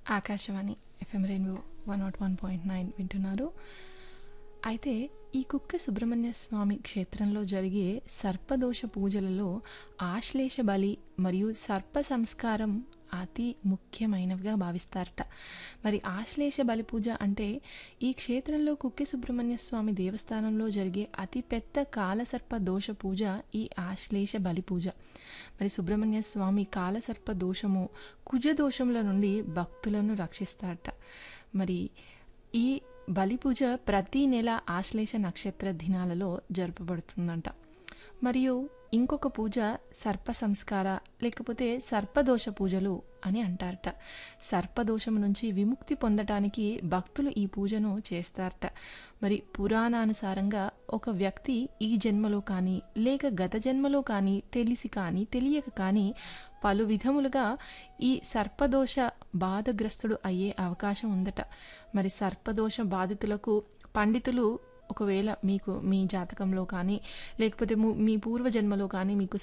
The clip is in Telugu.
Akashvani F M rainbow one not one point nine వింటున్నారు అయితే ఈ కుక్క సుబ్రహ్మణ్య స్వామి క్షేత్రంలో జరిగే సర్పదోష పూజలలో ఆశ్లేష బలి మరియు సర్ప సంస్కారం అతి ముఖ్యమైనవిగా భావిస్తారట మరి ఆశ్లేష బలి పూజ అంటే ఈ క్షేత్రంలో కుక్కె సుబ్రహ్మణ్య స్వామి దేవస్థానంలో జరిగే అతి పెద్ద కాలసర్ప దోష పూజ ఈ ఆశ్లేష బలి పూజ మరి సుబ్రహ్మణ్య స్వామి కాలసర్ప దోషము కుజ దోషముల నుండి భక్తులను రక్షిస్తారట మరి ఈ బలి పూజ ప్రతి నెల ఆశ్లేష నక్షత్ర దినాలలో జరుపబడుతుందంట మరియు ఇంకొక పూజ సర్ప సంస్కార లేకపోతే సర్పదోష పూజలు అని అంటారట సర్పదోషం నుంచి విముక్తి పొందటానికి భక్తులు ఈ పూజను చేస్తారట మరి పురాణానుసారంగా ఒక వ్యక్తి ఈ జన్మలో కానీ లేక గత జన్మలో కానీ తెలిసి కానీ తెలియక కానీ పలు విధములుగా ఈ సర్పదోష బాధగ్రస్తుడు అయ్యే అవకాశం ఉందట మరి సర్పదోష బాధితులకు పండితులు ఒకవేళ మీకు మీ జాతకంలో కానీ లేకపోతే ము- మీ పూర్వజన్మలో కానీ మీకు